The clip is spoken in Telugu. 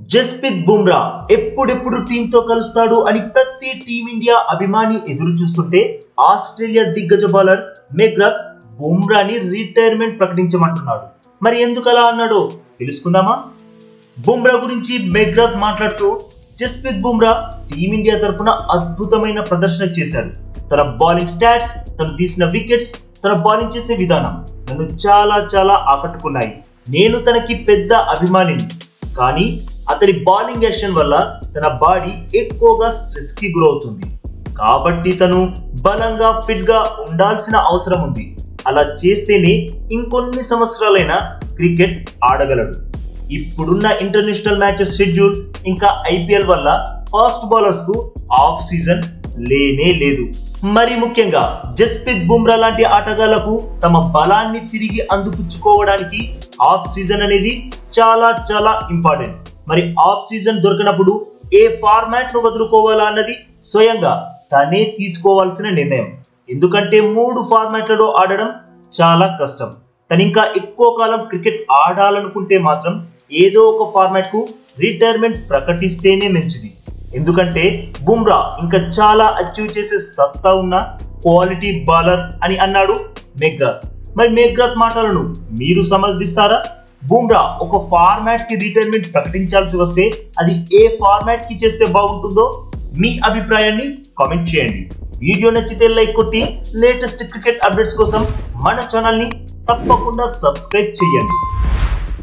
జస్ప్రీత్ బుమ్రా ఎప్పుడెప్పుడు టీంతో కలుస్తాడు అని ప్రతి టీమిండియా అభిమాని ఎదురు చూస్తుంటే ఆస్ట్రేలియా దిగ్గజ బౌలర్ మెగ్రత్ బుమ్రాని రిటైర్మెంట్ ప్రకటించమంటున్నాడు మరి ఎందుకు అలా అన్నాడో తెలుసుకుందామా బుమ్రా గురించి మెగ్రత్ మాట్లాడుతూ జస్ప్రీత్ బుమ్రా టీమిండియా తరపున అద్భుతమైన ప్రదర్శన చేశాడు తన బౌలింగ్ స్టాట్స్ తను తీసిన వికెట్స్ తన బౌలింగ్ చేసే విధానం నన్ను చాలా చాలా ఆకట్టుకున్నాయి నేను తనకి పెద్ద అభిమానిని కానీ అతని బౌలింగ్ యాక్షన్ వల్ల తన బాడీ ఎక్కువగా స్ట్రెస్ కి గురవుతుంది కాబట్టి తను బలంగా ఫిట్ గా ఉండాల్సిన అవసరం ఉంది అలా చేస్తేనే ఇంకొన్ని సంవత్సరాలైనా క్రికెట్ ఆడగలడు ఇప్పుడున్న ఇంటర్నేషనల్ మ్యాచెస్ షెడ్యూల్ ఇంకా ఐపీఎల్ వల్ల ఫాస్ట్ బౌలర్స్ కు ఆఫ్ సీజన్ లేనే లేదు మరి ముఖ్యంగా జస్ప్రీత్ బుమ్రా లాంటి ఆటగాళ్లకు తమ బలాన్ని తిరిగి అందిపుచ్చుకోవడానికి ఆఫ్ సీజన్ అనేది చాలా చాలా ఇంపార్టెంట్ మరి ఆఫ్ సీజన్ దొరికినప్పుడు ఏ ఫార్మాట్ ను వదులుకోవాలా అన్నది స్వయంగా తనే తీసుకోవాల్సిన నిర్ణయం ఎందుకంటే మూడు ఫార్మాట్లలో ఆడడం చాలా కష్టం తను ఇంకా ఎక్కువ కాలం క్రికెట్ ఆడాలనుకుంటే మాత్రం ఏదో ఒక ఫార్మాట్ కు రిటైర్మెంట్ ప్రకటిస్తేనే మంచిది ఎందుకంటే బుమ్రా ఇంకా చాలా అచీవ్ చేసే సత్తా ఉన్న క్వాలిటీ బౌలర్ అని అన్నాడు మెగ్రాత్ మరి మెగ్రాత్ మాటలను మీరు సమర్థిస్తారా బుమ్రా ఒక ఫార్మాట్ కి రిటైర్మెంట్ ప్రకటించాల్సి వస్తే అది ఏ ఫార్మాట్ కి చేస్తే బాగుంటుందో మీ అభిప్రాయాన్ని కామెంట్ చేయండి వీడియో నచ్చితే లైక్ కొట్టి లేటెస్ట్ క్రికెట్ అప్డేట్స్ కోసం మన ఛానల్ ని తప్పకుండా సబ్స్క్రైబ్ చేయండి